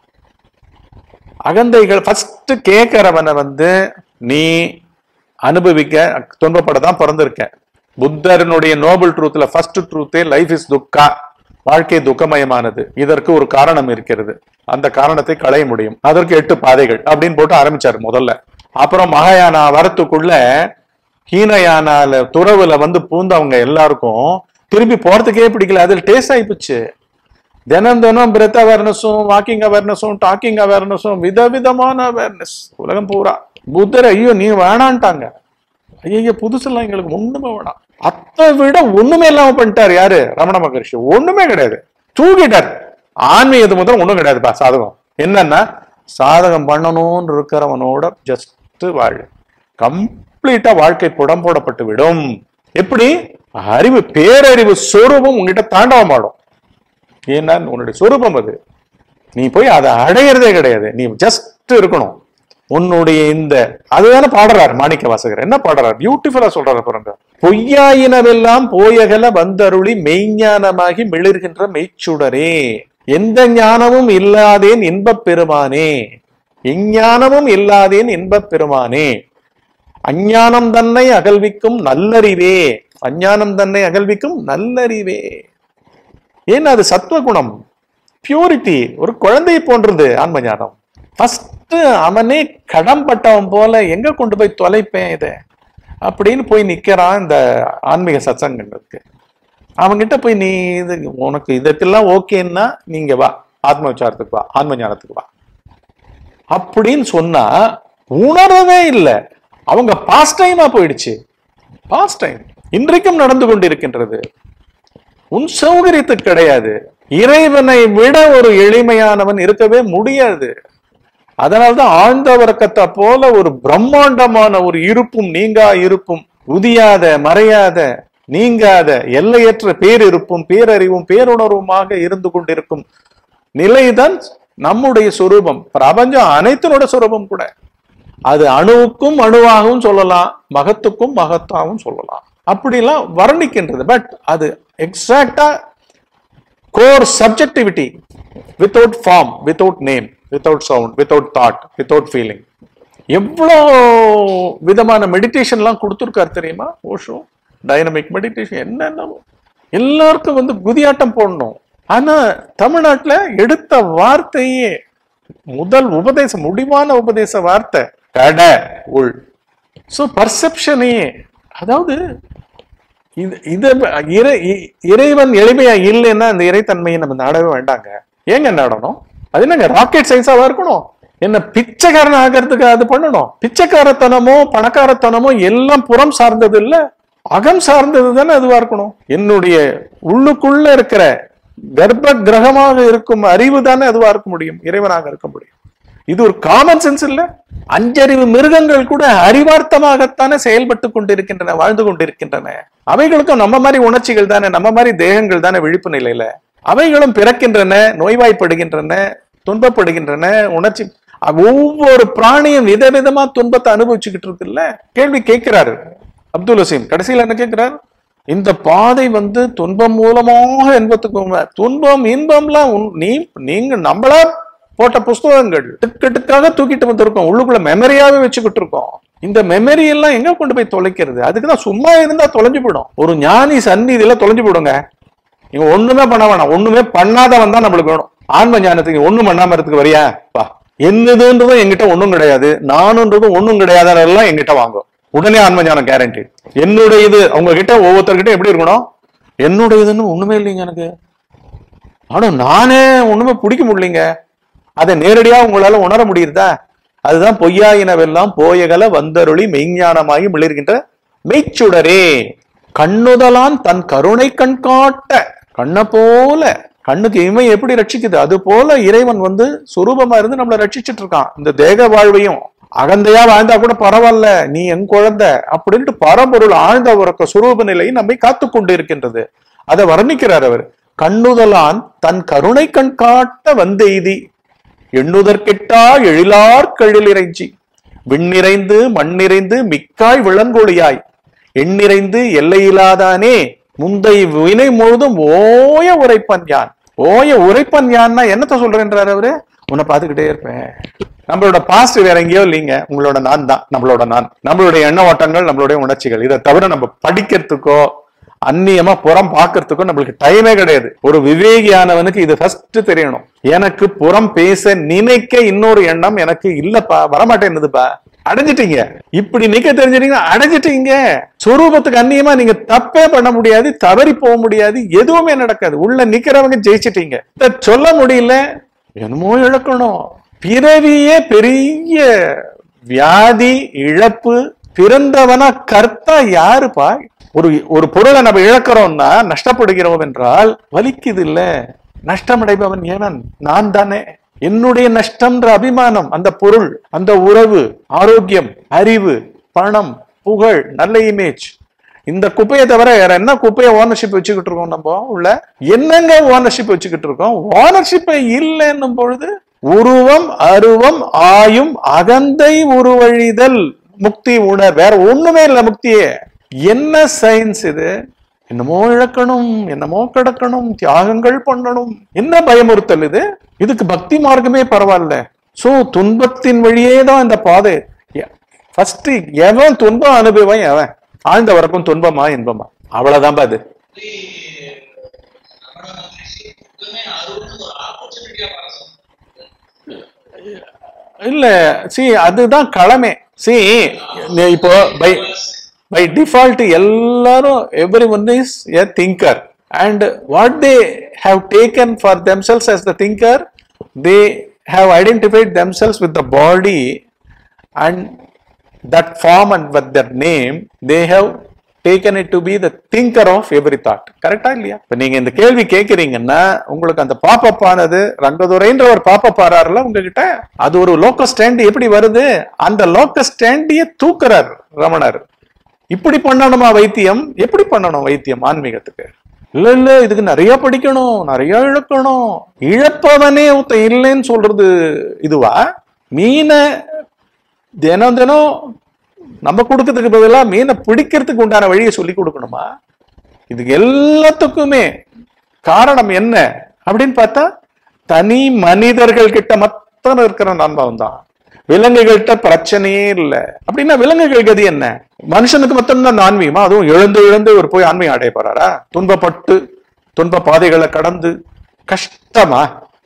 அகந்தைகள் ஃபர்ஸ்ட் கேட்கறவனை வந்து நீ அனுபவிக்க துன்பப்பட தான் பிறந்திருக்க புத்தரனுடைய நோபல் ட்ரூத்ல ஃபர்ஸ்ட் ட்ரூத்தே லைஃப் இஸ் துக்கா வாழ்க்கை துக்கமயமானது இதற்கு ஒரு காரணம் இருக்கிறது அந்த காரணத்தை களைய முடியும் அதற்கு எட்டு பாதைகள் அப்படின்னு போட்டு ஆரம்பிச்சாரு முதல்ல அப்புறம் மகாயானா வரத்துக்குள்ள ஹீனயானால துறவுல வந்து பூந்தவங்க எல்லாருக்கும் திரும்பி போறதுக்கே பிடிக்கல அதில் டேஸ்ட் ஆயிப்போச்சு தினம் தினம் பிரெத் அவேர்னஸும் வாக்கிங் அவேர்னஸும் டாக்கிங் அவேர்னஸும் விதவிதமான அவேர்னஸ் உலகம் பூரா புத்தர் ஐயோ நீ வேணான்ட்டாங்க ஐயோ புதுசெல்லாம் எங்களுக்கு ஒண்ணுமே வேணாம் அத்தை விட ஒண்ணுமே இல்லாம பண்ணிட்டாரு யாரு ரமண மகரிஷி ஒண்ணுமே கிடையாது தூக்கிட்டார் ஆன்மீகத்து முதல் ஒண்ணும் கிடையாதுப்பா சாதகம் என்னன்னா சாதகம் பண்ணணும்னு இருக்கிறவனோட ஜஸ்ட் வாழ் கம்ப்ளீட்டா வாழ்க்கை புடம் போடப்பட்டு விடும் எப்படி அறிவு பேரறிவு சொரூபம் உங்ககிட்ட தாண்டவமாடும் ஏன்னா உன்னுடைய சொரூபம் அது நீ போய் அதை அடையிறதே கிடையாது நீ ஜஸ்ட் இருக்கணும் உன்னுடைய இந்த அதுதானே பாடுறார் மாணிக்க வாசகர் என்ன பாடுறார் பியூட்டிஃபுல்லா சொல்றாரு பாருங்க பொய்யாயினவெல்லாம் போயகல வந்தருளி மெய்ஞானமாகி மிளிர்கின்ற மெய்ச்சுடரே எந்த ஞானமும் இல்லாதேன் இன்பப் பெருமானே எஞ்ஞானமும் இல்லாதேன் இன்பப் பெருமானே அஞ்ஞானம் தன்னை அகல்விக்கும் நல்லறிவே அஞ்ஞானம் தன்னை அகல்விக்கும் நல்லறிவே ஏன்னா அது சத்துவகுணம் பியூரிட்டி ஒரு குழந்தையை போன்றது ஆன்ம ஞானம் ஃபர்ஸ்ட் அவனே கடம்பட்டவன் போல எங்க கொண்டு போய் தொலைப்பேன் இதை அப்படின்னு போய் நிக்கிறான் இந்த ஆன்மீக சத்சங்கங்களுக்கு அவன்கிட்ட போய் நீ இது உனக்கு இதற்கெல்லாம் ஓகேன்னா நீங்க வா ஆத்ம விசாரத்துக்கு வா ஆன்ம ஞானத்துக்கு வா அப்படின்னு சொன்னா உணரவே இல்லை அவங்க பாஸ்ட் டைமா போயிடுச்சு பாஸ்ட் டைம் இன்றைக்கும் நடந்து கொண்டிருக்கின்றது உன் சௌகரியத்துக்கு கிடையாது இறைவனை விட ஒரு எளிமையானவன் இருக்கவே முடியாது அதனால்தான் ஆழ்ந்த வர்க்கத்தை போல ஒரு பிரம்மாண்டமான ஒரு இருப்பும் நீங்கா இருப்பும் உதியாத மறையாத நீங்காத எல்லையற்ற பேரிருப்பும் பேரறிவும் பேருணர்வுமாக இருந்து கொண்டிருக்கும் நிலைதான் நம்முடைய சொரூபம் பிரபஞ்சம் அனைத்தினோட சொரூபம் கூட அது அணுவுக்கும் அணுவாகவும் சொல்லலாம் மகத்துக்கும் மகத்தாகவும் சொல்லலாம் அப்படிலாம் வர்ணிக்கின்றது பட் அது எக்ஸாக்டா core subjectivity without form without name without sound without thought without feeling எவ்வளோ விதமான மெடிடேஷன்லாம் கொடுத்துருக்காரு தெரியுமா ஓஷோ டைனமிக் மெடிடேஷன் என்னென்னமோ எல்லாருக்கும் வந்து குதியாட்டம் போடணும் ஆனா தமிழ்நாட்டுல எடுத்த வார்த்தையே முதல் உபதேசம் முடிவான உபதேச வார்த்தை கட உள் ஸோ பர்செப்ஷனையே அதாவது இது இது இறை இ- இறைவன் எளிமையா இல்லைன்னா அந்த இறைத்தன்மையை நம்ம நாடவே வேண்டாங்க ஏங்க நாடணும் அது என்னங்க ராக்கெட் சயின்ஸாவா இருக்கணும் என்ன பிச்சைக்காரன் ஆகிறதுக்கு அது பண்ணணும் பிச்சைக்காரத்தனமோ பணக்காரத்தனமோ எல்லாம் புறம் சார்ந்தது இல்ல அகம் சார்ந்தது தானே அதுவா இருக்கணும் என்னுடைய உள்ளுக்குள்ள இருக்கிற கர்ப்ப கிரகமாக இருக்கும் அறிவு தானே அதுவா இருக்க முடியும் இறைவனாக இருக்க முடியும் இது ஒரு காமன் சென்ஸ் இல்ல அஞ்சறிவு மிருகங்கள் கூட அறிவார்த்தமாகத்தானே செயல்பட்டு கொண்டிருக்கின்றன வாழ்ந்து கொண்டிருக்கின்றன அவைகளுக்கும் நம்ம மாதிரி உணர்ச்சிகள் தானே நம்ம மாதிரி தேகங்கள் தானே விழிப்பு நிலையில அவைகளும் பிறக்கின்றன நோய்வாய்ப்படுகின்றன துன்பப்படுகின்றன உணர்ச்சி ஒவ்வொரு பிராணியும் விதவிதமா துன்பத்தை அனுபவிச்சுக்கிட்டு இருக்குல்ல கேள்வி கேட்கிறாரு அப்துல் ஹசீம் கடைசியில என்ன கேட்கிறார் இந்த பாதை வந்து துன்பம் மூலமாக இன்பத்துக்கு உண்மை. துன்பம் இன்பம்லாம் உன்- நீ நீங்க நம்மளா போட்ட புஸ்தகங்கள் டிக்கெட்டுக்காக தூக்கிட்டு வந்திருக்கோம் உள்ளுக்குள்ள மெமரியாவே வச்சுக்கிட்டு இருக்கோம் இந்த மெமரி எல்லாம் எங்க கொண்டு போய் தொலைக்கிறது அதுக்குதான் சும்மா இருந்தா தொலைஞ்சு போயிடும் ஒரு ஞானி சந்நிதியில தொலைஞ்சு போடுங்க நீங்க ஒண்ணுமே பண்ண வேணாம் ஒண்ணுமே பண்ணாதவன் தான் நம்மளுக்கு வேணும் ஆன்ம ஞானத்துக்கு ஒண்ணும் பண்ணாம இருக்கிறதுக்கு வரியா பா என்னதுன்றதும் என்கிட்ட ஒண்ணும் கிடையாது நானுன்றதும் ஒண்ணும் கிடையாதெல்லாம் என்கிட்ட வாங்கும் உடனே ஆன்ம ஞானம் கேரண்டி என்னுடைய இது அவங்க கிட்ட ஒவ்வொருத்தர்கிட்ட எப்படி இருக்கணும் என்னுடைய இதுன்னு ஒண்ணுமே இல்லைங்க எனக்கு ஆனா நானே ஒண்ணுமே பிடிக்க முடியலைங்க அதை நேரடியா உங்களால உணர முடியுதா அதுதான் பொய்யாயினவெல்லாம் போயகல வந்தருளி மெய்ஞானமாகி மிளிர்கின்ற மெய்ச்சுடரே கண்ணுதலான் தன் கருணை கண் காட்ட கண்ணை போல கண்ணுக்கு இமை எப்படி ரட்சிக்குது அது போல இறைவன் வந்து சுரூபமா இருந்து நம்மளை ரட்சிச்சிட்டு இருக்கான் இந்த தேக வாழ்வையும் அகந்தையா வாழ்ந்தா கூட பரவாயில்ல நீ என் குழந்தை அப்படின்ட்டு பரம்பொருள் ஆழ்ந்த உறக்க சுரூப நிலை நம்மை காத்து கொண்டு இருக்கின்றது அதை வர்ணிக்கிறார் அவர் கண்ணுதலான் தன் கருணை கண் காட்ட வந்தெய்தி எண்ணுதற்கெட்டா எழிலார் கழிலிறைஞ்சி விண்ணிறைந்து மண்ணிறைந்து மிக்காய் விளங்கொழியாய் எண்ணிறைந்து எல்லையிலாதானே முந்தை வினை முழுதும் ஓய உரைப்பன் யான் ஓய உரைப்பன் யான்னா என்னத்த சொல்றேன்றாரு அவரு உன்னை பார்த்துக்கிட்டே இருப்பேன் நம்மளோட பாஸ்ட் வேற எங்கேயோ இல்லைங்க உங்களோட நான் தான் நம்மளோட நான் நம்மளுடைய எண்ண ஓட்டங்கள் நம்மளுடைய உணர்ச்சிகள் இதை தவிர நம்ம படிக்கிறதுக்கோ அந்நியமா புறம் பார்க்கறதுக்கோ நம்மளுக்கு டைமே கிடையாது ஒரு விவேகியானவனுக்கு இது ஃபர்ஸ்ட் தெரியணும் எனக்கு புறம் பேச நினைக்க இன்னொரு எண்ணம் எனக்கு இல்லப்பா வரமாட்டேன்னுதுப்பா அடைஞ்சிட்டீங்க இப்படி நிக்க தெரிஞ்சிட்டீங்கன்னா அடைஞ்சிட்டீங்க சொரூபத்துக்கு அந்நியமா நீங்க தப்பே பண்ண முடியாது தவறி போக முடியாது எதுவுமே நடக்காது உள்ள நிக்கிறவங்க ஜெயிச்சிட்டீங்க இத சொல்ல முடியல என்னமோ இழக்கணும் பிறவியே பெரிய வியாதி இழப்பு பிறந்தவனா கர்த்தா யாருப்பா ஒரு ஒரு பொருளை நம்ம இழக்கிறோம்னா நஷ்டப்படுகிறோம் என்றால் வலிக்குது இல்ல நஷ்டமடைபவன் ஏவன் நான் தானே என்னுடைய நஷ்டம்ன்ற அபிமானம் அந்த பொருள் அந்த உறவு ஆரோக்கியம் அறிவு பணம் புகழ் நல்ல இமேஜ் இந்த குப்பையை தவிர வேற என்ன குப்பையை ஓனர்ஷிப் வச்சுக்கிட்டு இருக்கோம் நம்ம உள்ள என்னங்க ஓனர்ஷிப் வச்சுக்கிட்டு இருக்கோம் ஓனர்ஷிப் இல்லைன்னும் பொழுது உருவம் அருவம் ஆயும் அகந்தை உருவழிதல் முக்தி உணர் வேற ஒண்ணுமே இல்லை முக்தியே என்ன சயின்ஸ் இது என்னமோ இழக்கணும் என்னமோ கிடக்கணும் தியாகங்கள் பண்ணணும் என்ன பயமுறுத்தல் இது இதுக்கு பக்தி மார்க்கமே பரவாயில்ல சோ துன்பத்தின் வழியே தான் இந்த பாதை ஃபர்ஸ்ட் எவன் துன்பம் அனுபவம் எவன் ஆழ்ந்த வரக்கும் துன்பமா இன்பமா அவ்வளவுதான் அது அப்படி ரமண மகரிஷி துக்கமே அருள்னு ஒரு ஆப்பர்ச்சுனிட்டியா பார்க்க இல்ல சி அதுதான் கடமை சி இப்போ பை பை டிஃபால்ட் எல்லாரும் everyone is a thinker and what they have taken for themselves as the thinker they have identified themselves with the body and that form and with their name they have taken it to be the thinker of every thought கரெக்டா இல்லையா இப்ப நீங்க இந்த கேள்வி கேக்குறீங்கன்னா உங்களுக்கு அந்த pop-up ஆனது ரங்கதுரைன்ற ஒரு பாப்பப் ஆறாருல உங்ககிட்ட அது ஒரு லோக்கல் ஸ்டாண்ட் எப்படி வருது அந்த லோக்கல் ஸ்டாண்டிய தூக்குறார் ரமணர் இப்படி பண்ணணுமா வைத்தியம் எப்படி பண்ணணும் வைத்தியம் ஆன்மீகத்துக்கு இல்ல இல்ல இதுக்கு நிறைய படிக்கணும் நிறைய இழக்கணும் இழப்பவனே ஒருத்தன் இல்லைன்னு சொல்றது இதுவா மீனை தினம் தினம் நம்ம கொடுக்கறதுக்கு பதிலா மீனை பிடிக்கிறதுக்கு உண்டான வழியை சொல்லி கொடுக்கணுமா இதுக்கு எல்லாத்துக்குமே காரணம் என்ன அப்படின்னு பார்த்தா தனி மனிதர்கள் கிட்ட மாத்திரம் இருக்கிற நண்பம் தான் விலங்குகள்கிட்ட பிரச்சனையே இல்லை அப்படின்னா விலங்குகள் கதி என்ன மனுஷனுக்கு மட்டும்தான் ஆன்மீகமா அதுவும் எழுந்து எழுந்து ஒரு போய் ஆன்மீகம் அடைய போறாரா துன்பப்பட்டு துன்ப பாதைகளை கடந்து கஷ்டமா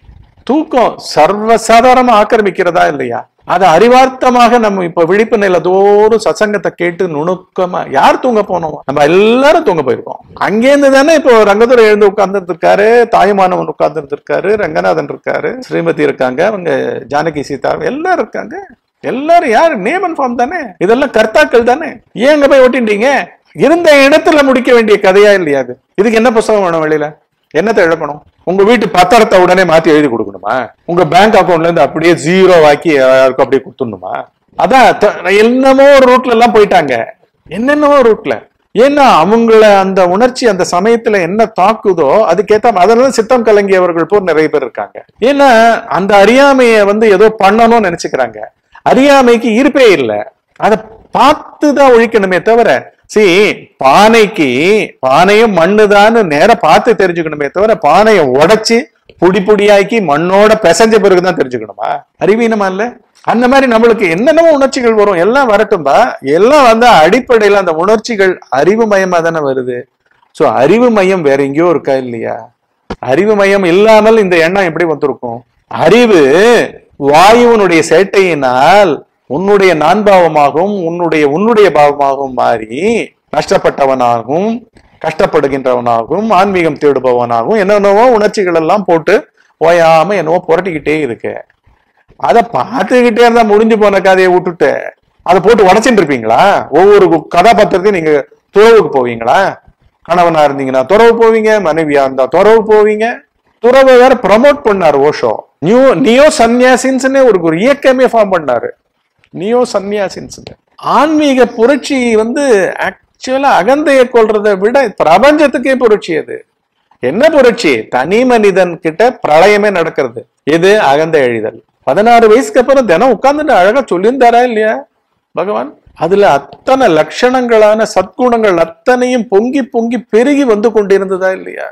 தூக்கம் சர்வசாதாரணமா ஆக்கிரமிக்கிறதா இல்லையா அது அறிவார்த்தமாக நம்ம இப்ப விழிப்பு நிலை தோறும் சசங்கத்தை கேட்டு நுணுக்கமா யார் தூங்க போனோம் நம்ம எல்லாரும் தூங்க போயிருக்கோம் அங்கேருந்து தானே இப்போ ரங்கதுரை எழுந்து உட்கார்ந்துட்டு இருக்காரு தாயுமானவன் உட்கார்ந்துட்டு இருக்காரு ரங்கநாதன் இருக்காரு ஸ்ரீமதி இருக்காங்க அவங்க ஜானகி சீதா எல்லாரும் இருக்காங்க எல்லாரும் யார் நேம் அண்ட் ஃபார்ம் தானே இதெல்லாம் கர்த்தாக்கள் தானே ஏன் அங்க போய் ஒட்டிட்டீங்க இருந்த இடத்துல முடிக்க வேண்டிய கதையா இல்லையா அது இதுக்கு என்ன புஸ்தகம் வேணும் வெளியில என்னத்தை இழக்கணும் உங்க வீட்டு பத்திரத்தை உடனே மாத்தி எழுதி கொடுக்கணுமா உங்க பேங்க் அக்கவுண்ட்ல இருந்து அப்படியே ஜீரோ ஆக்கி யாருக்கும் அப்படியே கொடுத்துடணுமா அதான் த- என்னமோ ஒரு ரூட்ல எல்லாம் போயிட்டாங்க என்னென்னவோ ரூட்ல ஏன்னா அவங்கள அந்த உணர்ச்சி அந்த சமயத்துல என்ன தாக்குதோ அதுக்கேத்த அதனால சித்தம் கலங்கியவர்கள் போர் நிறைய பேர் இருக்காங்க ஏன்னா அந்த அறியாமைய வந்து ஏதோ பண்ணணும்னு நினைச்சுக்கிறாங்க அறியாமைக்கு இருப்பே இல்லை அதை பார்த்து தான் ஒழிக்கணுமே தவிர சி பானைக்கு பானையும் மண்ணுதான்னு நேரா பார்த்து தெரிஞ்சுக்கணுமே தவிர பானையை உடைச்சு புடி புடியாக்கி மண்ணோட பிசைஞ்ச பிறகுதான் தெரிஞ்சுக்கணுமா அறிவீனமா இல்ல அந்த மாதிரி நம்மளுக்கு என்னென்னமோ உணர்ச்சிகள் வரும் எல்லாம் வரட்டும்பா எல்லாம் வந்து அடிப்படையில அந்த உணர்ச்சிகள் அறிவு மயமா தானே வருது சோ அறிவு மையம் வேற எங்கேயோ இருக்கா இல்லையா அறிவு மையம் இல்லாமல் இந்த எண்ணம் எப்படி வந்திருக்கும் அறிவு வாயுவனுடைய சேட்டையினால் உன்னுடைய நான்பாவமாகவும் உன்னுடைய உன்னுடைய பாவமாகவும் மாறி நஷ்டப்பட்டவனாகவும் கஷ்டப்படுகின்றவனாகவும் ஆன்மீகம் தேடுபவனாகவும் என்னென்னவோ உணர்ச்சிகள் எல்லாம் போட்டு ஓயாம என்னவோ புரட்டிக்கிட்டே இருக்கு அதை பார்த்துக்கிட்டே இருந்தா முடிஞ்சு போன கதையை விட்டுட்டு அதை போட்டு உடச்சிட்டு இருப்பீங்களா ஒவ்வொரு கு- கதாபாத்திரத்தையும் நீங்க துறவுக்கு போவீங்களா கணவனா இருந்தீங்கன்னா துறவு போவீங்க மனைவியா இருந்தா துறவு போவீங்க துறவை வேற ப்ரமோட் பண்ணாரு ஓஷோ நியூ நியோ சன்னியாசின்ஸ்னே ஒரு ஒரு இயக்கமே ஃபார்ம் பண்ணாரு நியோ சன்னியாசின்ஸ் ஆன்மீக புரட்சி வந்து ஆக்சுவலா அகந்தையை கொள்றதை விட பிரபஞ்சத்துக்கே புரட்சி அது என்ன புரட்சி தனி மனிதன் கிட்ட பிரளயமே நடக்கிறது எது அகந்த எழிதல் பதினாறு வயசுக்கு அப்புறம் தினம் உட்கார்ந்துட்டு அழகா சொல்லியிருந்தாரா இல்லையா பகவான் அதுல அத்தனை லட்சணங்களான சத்குணங்கள் அத்தனையும் பொங்கி பொங்கி பெருகி வந்து கொண்டிருந்ததா இல்லையா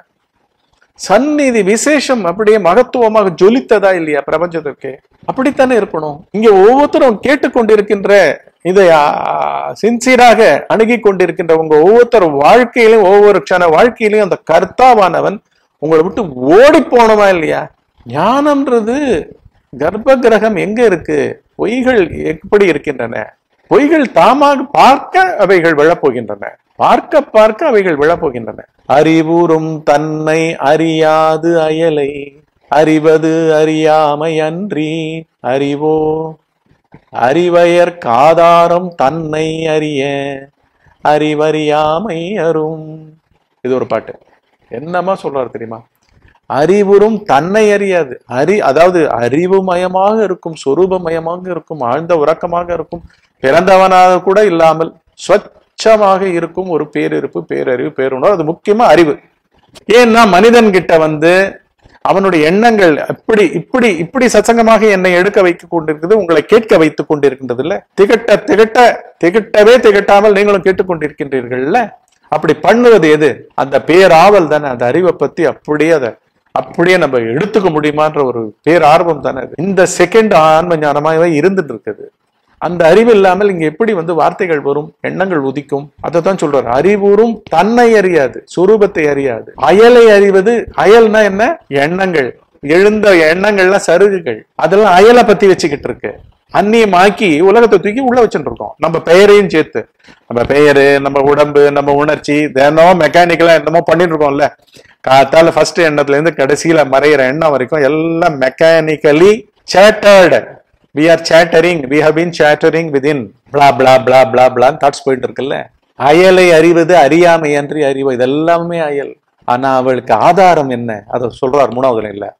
சந்நிதி விசேஷம் அப்படியே மகத்துவமாக ஜொலித்ததா இல்லையா பிரபஞ்சத்துக்கு அப்படித்தானே இருக்கணும் இங்க ஒவ்வொருத்தரும் கேட்டுக்கொண்டிருக்கின்ற இதை சின்சியராக அணுகி கொண்டிருக்கின்ற உங்க ஒவ்வொருத்தர் வாழ்க்கையிலும் ஒவ்வொரு க்ஷண வாழ்க்கையிலும் அந்த கர்த்தாவானவன் உங்களை விட்டு ஓடி போனமா இல்லையா ஞானம்ன்றது கர்ப்ப கிரகம் எங்க இருக்கு பொய்கள் எப்படி இருக்கின்றன பொய்கள் தாமாக பார்க்க அவைகள் விழப்போகின்றன பார்க்க பார்க்க அவைகள் விழப்போகின்றன அறிவுறும் தன்னை அறியாது அயலை அறிவது அறியாமை அன்றி அறிவோ அறிவயர் காதாரம் தன்னை அறிய அறிவறியாமை அரும் இது ஒரு பாட்டு என்னமா சொல்றாரு தெரியுமா அறிவுறும் தன்னை அறியாது அறி அதாவது அறிவுமயமாக இருக்கும் சொரூபமயமாக இருக்கும் ஆழ்ந்த உறக்கமாக இருக்கும் பிறந்தவனாக கூட இல்லாமல் ஸ்வச்ச உச்சமாக இருக்கும் ஒரு பேரிருப்பு பேரறிவு பேருணர்வு அது முக்கியமா அறிவு ஏன்னா மனிதன் கிட்ட வந்து அவனுடைய எண்ணங்கள் இப்படி இப்படி இப்படி சத்சங்கமாக என்னை எடுக்க வைத்துக் கொண்டிருக்கிறது உங்களை கேட்க வைத்துக் கொண்டிருக்கின்றது இல்ல திகட்ட திகட்ட திகட்டவே திகட்டாமல் நீங்களும் கேட்டுக்கொண்டிருக்கின்றீர்கள்ல அப்படி பண்ணுவது எது அந்த பேராவல் தானே அந்த அறிவை பத்தி அப்படியே அதை அப்படியே நம்ம எடுத்துக்க முடியுமான்ற ஒரு பேரார்வம் தானே அது. இந்த செகண்ட் ஆன்ம ஞானமாகவே இருந்துட்டு இருக்குது அந்த அறிவு இல்லாமல் இங்க எப்படி வந்து வார்த்தைகள் வரும் எண்ணங்கள் உதிக்கும் அதை தான் சொல்றாரு அறிவுறும் தன்னை அறியாது சுரூபத்தை அறியாது அயலை அறிவது அயல்னா என்ன எண்ணங்கள் எழுந்த எண்ணங்கள்லாம் சருகுகள் அதெல்லாம் அயலை பத்தி வச்சுக்கிட்டு இருக்கு அந்நியமாக்கி உலகத்தை தூக்கி உள்ள வச்சுட்டு இருக்கோம் நம்ம பெயரையும் சேர்த்து நம்ம பெயரு நம்ம உடம்பு நம்ம உணர்ச்சி தினம் மெக்கானிக்கலா என்னமோ பண்ணிட்டு இருக்கோம்ல காத்தால ஃபர்ஸ்ட் எண்ணத்துல இருந்து கடைசியில மறையிற எண்ணம் வரைக்கும் எல்லாம் mechanically chattered we are chattering we have been chattering within blah blah blah blah பிளான்னு தாட்ஸ் போயிட்டு இருக்குல்ல அயலை அறிவது அறியாமை அன்றி அறிவு இதெல்லாமே அயல் ஆனா அவளுக்கு ஆதாரம் என்ன அதை சொல்றார் மூணாவது இல்ல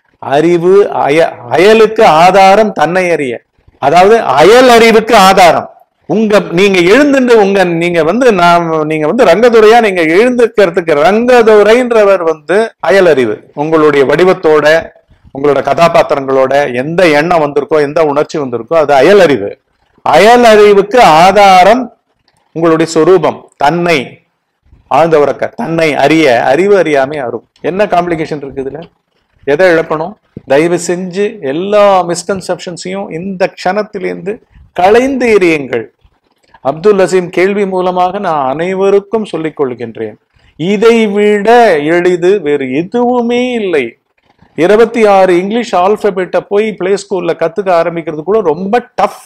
அறிவு அய அயலுக்கு ஆதாரம் தன்னை அறிய அதாவது அயல் அறிவுக்கு ஆதாரம் உங்க நீங்க எழுந்துட்டு உங்க நீங்க வந்து நான் நீங்க வந்து ரங்கதுரையா நீங்க எழுந்துக்கிறதுக்கு ரங்கதுரைன்றவர் வந்து அயல் அறிவு உங்களுடைய வடிவத்தோட உங்களோட கதாபாத்திரங்களோட எந்த எண்ணம் வந்திருக்கோ எந்த உணர்ச்சி வந்திருக்கோ அது அயல் அறிவு அயல் அறிவுக்கு ஆதாரம் உங்களுடைய சொரூபம் தன்னை ஆழ்ந்த உறக்க தன்னை அறிய அறிவு அறியாமை அரும் என்ன காம்ப்ளிகேஷன் இருக்கு இதுல எதை இழக்கணும் தயவு செஞ்சு எல்லா மிஸ்கன்செப்ஷன்ஸையும் இந்த க்ஷணத்திலிருந்து களைந்து எறியுங்கள் அப்துல் அசீம் கேள்வி மூலமாக நான் அனைவருக்கும் சொல்லிக் கொள்கின்றேன் இதை விட எளிது வேறு எதுவுமே இல்லை இருபத்தி ஆறு இங்கிலீஷ் ஆல்பபெட்டை போய் பிளே ஸ்கூல்ல கத்துக்க ஆரம்பிக்கிறது கூட ரொம்ப டஃப்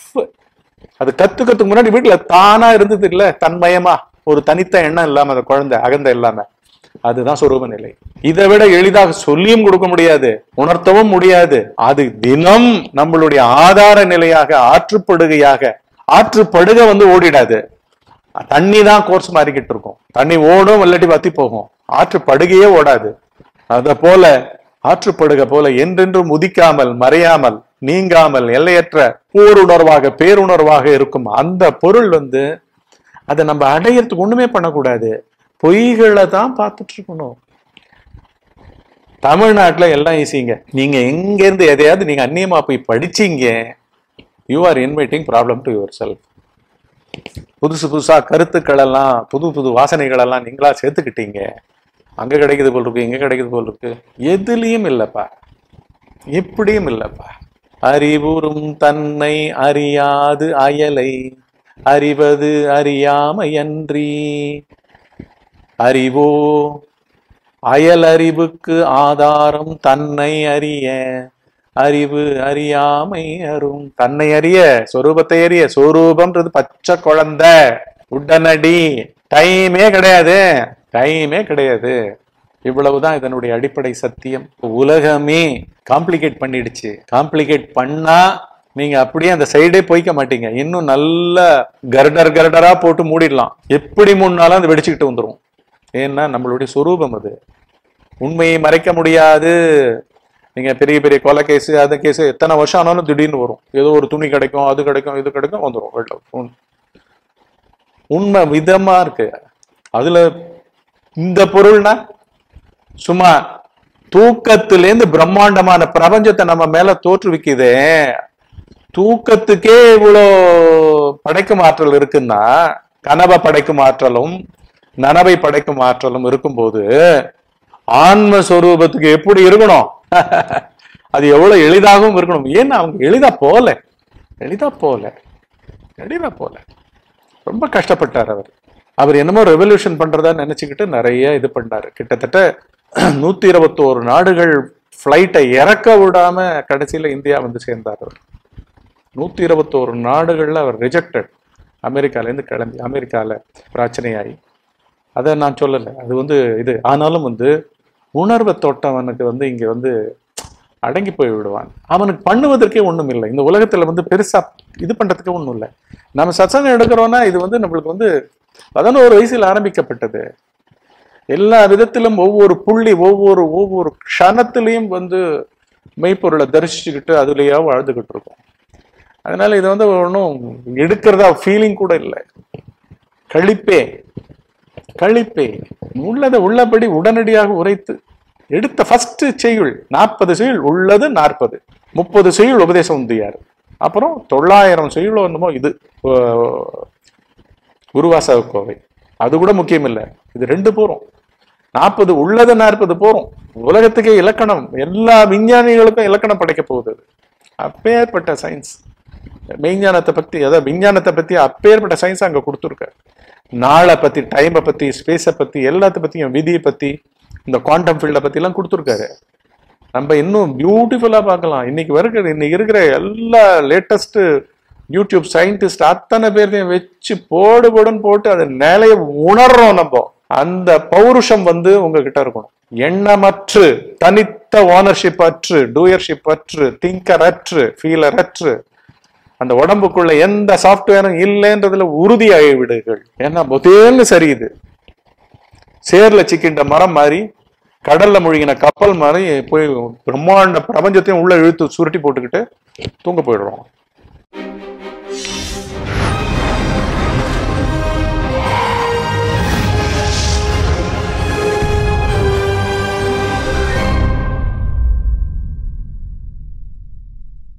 அது கத்துக்கிறதுக்கு முன்னாடி வீட்டுல தானா இருந்தது இல்ல தன்மயமா ஒரு தனித்த எண்ணம் இல்லாம அந்த குழந்தை அகந்த இல்லாம அதுதான் சொரூப நிலை இதை விட எளிதாக சொல்லியும் கொடுக்க முடியாது உணர்த்தவும் முடியாது அது தினம் நம்மளுடைய ஆதார நிலையாக ஆற்றுப்படுகையாக ஆற்றுப்படுக வந்து ஓடிடாது தண்ணி தான் கோர்ஸ் மாறிக்கிட்டு இருக்கும் தண்ணி ஓடும் இல்லாட்டி வத்தி போகும் ஆற்று படுகையே ஓடாது அத போல ஆற்றுப்படுக போல என்றென்றும் உதிக்காமல் மறையாமல் நீங்காமல் எல்லையற்ற போருணர்வாக பேருணர்வாக இருக்கும் அந்த பொருள் வந்து அதை நம்ம அடையறதுக்கு ஒண்ணுமே பண்ணக்கூடாது பொய்களை தான் பார்த்துட்டு இருக்கணும் தமிழ்நாட்டுல எல்லாம் ஈஸிங்க நீங்க எங்க இருந்து எதையாவது நீங்க அந்நியமா போய் படிச்சீங்க you are inviting problem to yourself புதுசு புதுசா கருத்துக்கள் எல்லாம் புது புது வாசனைகள் எல்லாம் நீங்களா சேர்த்துக்கிட்டீங்க அங்க கிடைக்குது போல் இருக்கு இங்க கிடைக்குது போல் இருக்கு எதுலயும் இல்லப்பா எப்படியும் இல்லப்பா அறிவுறும் தன்னை அறியாது அயலை அறிவது அறியாமையன்றி அறிவோ அயல் அறிவுக்கு ஆதாரம் தன்னை அறிய அறிவு அறியாமை அரும் தன்னை அறிய சொரூபத்தை அறிய சொரூபம்ன்றது பச்சை குழந்தை உடனடி டைமே கிடையாது டைமே கிடையாது இவ்வளவுதான் இதனுடைய அடிப்படை சத்தியம் உலகமே காம்ப்ளிகேட் பண்ணிடுச்சு காம்ப்ளிகேட் பண்ணா நீங்க அப்படியே அந்த சைடே போய்க்க மாட்டீங்க இன்னும் நல்ல கர்டர் கர்டரா போட்டு மூடிடலாம் எப்படி மூடினாலும் அது வெடிச்சுக்கிட்டு வந்துரும் ஏன்னா நம்மளுடைய சொரூபம் அது உண்மையை மறைக்க முடியாது நீங்க பெரிய பெரிய கொலை கேஸ் அது கேஸ் எத்தனை வருஷம் ஆனாலும் திடீர்னு வரும் ஏதோ ஒரு துணி கிடைக்கும் அது கிடைக்கும் இது கிடைக்கும் வந்துடும் வெளில உண்- உண்மை விதமா இருக்கு அதுல இந்த பொருள்னா சும்மா தூக்கத்திலேருந்து பிரம்மாண்டமான பிரபஞ்சத்தை நம்ம மேல தோற்றுவிக்குதே தூக்கத்துக்கே இவ்வளோ படைக்கும் ஆற்றல் இருக்குன்னா கனவை படைக்கும் ஆற்றலும் நனவை படைக்கும் ஆற்றலும் இருக்கும்போது ஆன்ம சொரூபத்துக்கு எப்படி இருக்கணும் அது எவ்வளவு எளிதாகவும் இருக்கணும் ஏன்னா அவங்க எளிதா போல எளிதா போல எளிதா போல ரொம்ப கஷ்டப்பட்டார் அவர் அவர் என்னமோ ரெவல்யூஷன் பண்றதா நினைச்சுக்கிட்டு நிறைய இது பண்ணாரு கிட்டத்தட்ட நூத்தி இருபத்தோரு நாடுகள் ஃப்ளைட்டை இறக்க விடாம கடைசியில இந்தியா வந்து சேர்ந்தார் அவர் நூத்தி இருபத்தோரு நாடுகள்ல அவர் ரிஜெக்டட் அமெரிக்கால இருந்து கிளம்பி அமெரிக்கால பிரச்சனையாகி அதை நான் சொல்லலை அது வந்து இது ஆனாலும் வந்து உணர்வை தொட்டவனுக்கு வந்து இங்க வந்து அடங்கி போய் விடுவான் அவனுக்கு பண்ணுவதற்கே ஒண்ணும் இல்லை இந்த உலகத்துல வந்து பெருசா இது பண்றதுக்கே ஒண்ணும் இல்லை நம்ம சத்சங்கம் எடுக்கிறோம்னா இது வந்து நம்மளுக்கு வந்து பதினோரு வயசுல ஆரம்பிக்கப்பட்டது எல்லா விதத்திலும் ஒவ்வொரு புள்ளி ஒவ்வொரு ஒவ்வொரு க்ஷணத்திலையும் வந்து மெய்ப்பொருளை தரிசிச்சுக்கிட்டு அதுலயே வாழ்ந்துகிட்டு இருக்கோம் அதனால இது வந்து ஒன்றும் எடுக்கிறதா ஃபீலிங் கூட இல்லை கழிப்பே கழிப்பே உள்ளதை உள்ளபடி உடனடியாக உரைத்து எடுத்த ஃபர்ஸ்ட் செய்யுள் நாற்பது செய்யுள் உள்ளது நாற்பது முப்பது செய்யுள் உபதேசம் உந்தியார் அப்புறம் தொள்ளாயிரம் செய்யுள் என்னமோ இது அஹ், குருவாசக கோவை அது கூட முக்கியம் இல்லை இது ரெண்டு போறோம் நாற்பது உள்ளது நாற்பது போறோம் உலகத்துக்கே இலக்கணம் எல்லா விஞ்ஞானிகளுக்கும் இலக்கணம் படைக்க போகுது அது. அப்பேற்பட்ட சயின்ஸ் மெய்ஞானத்தை பத்தி அதாவது விஞ்ஞானத்தை பத்தி அப்பேற்பட்ட சயின்ஸ் அங்க கொடுத்துருக்க நாளை பத்தி டைமை பத்தி ஸ்பேஸை பத்தி எல்லாத்த பத்தியும் விதியை பத்தி இந்த குவாண்டம் ஃபீல்டை பத்தி எல்லாம் கொடுத்துருக்காரு நம்ம இன்னும் பியூட்டிஃபுல்லா பார்க்கலாம் இன்னைக்கு இருக்கிற இன்னைக்கு இருக்கிற எல்லா லேட்டஸ்ட் யூடியூப் சயின்டிஸ்ட் அத்தனை பேரையும் வச்சு போடு போடுன்னு போட்டு அது நிலைய உணர்றோம் நம்ம அந்த பௌருஷம் வந்து உங்ககிட்ட இருக்கணும் எண்ணமற்று தனித்த ஓனர்ஷிப் அற்று டூயர்ஷிப் அற்று திங்கர் அற்று ஃபீலர் அற்று அந்த உடம்புக்குள்ள எந்த சாஃப்ட்வேரும் இல்லைன்றதுல உறுதியாகி விடுகள் ஏன்னா முதல்ல சரியுது சேர்ல சிக்கின்ற மரம் மாதிரி கடல்ல முழுகின கப்பல் மாதிரி போய் பிரம்மாண்ட பிரபஞ்சத்தையும் உள்ள இழுத்து சுருட்டி போட்டுக்கிட்டு தூங்க போயிடுறோம்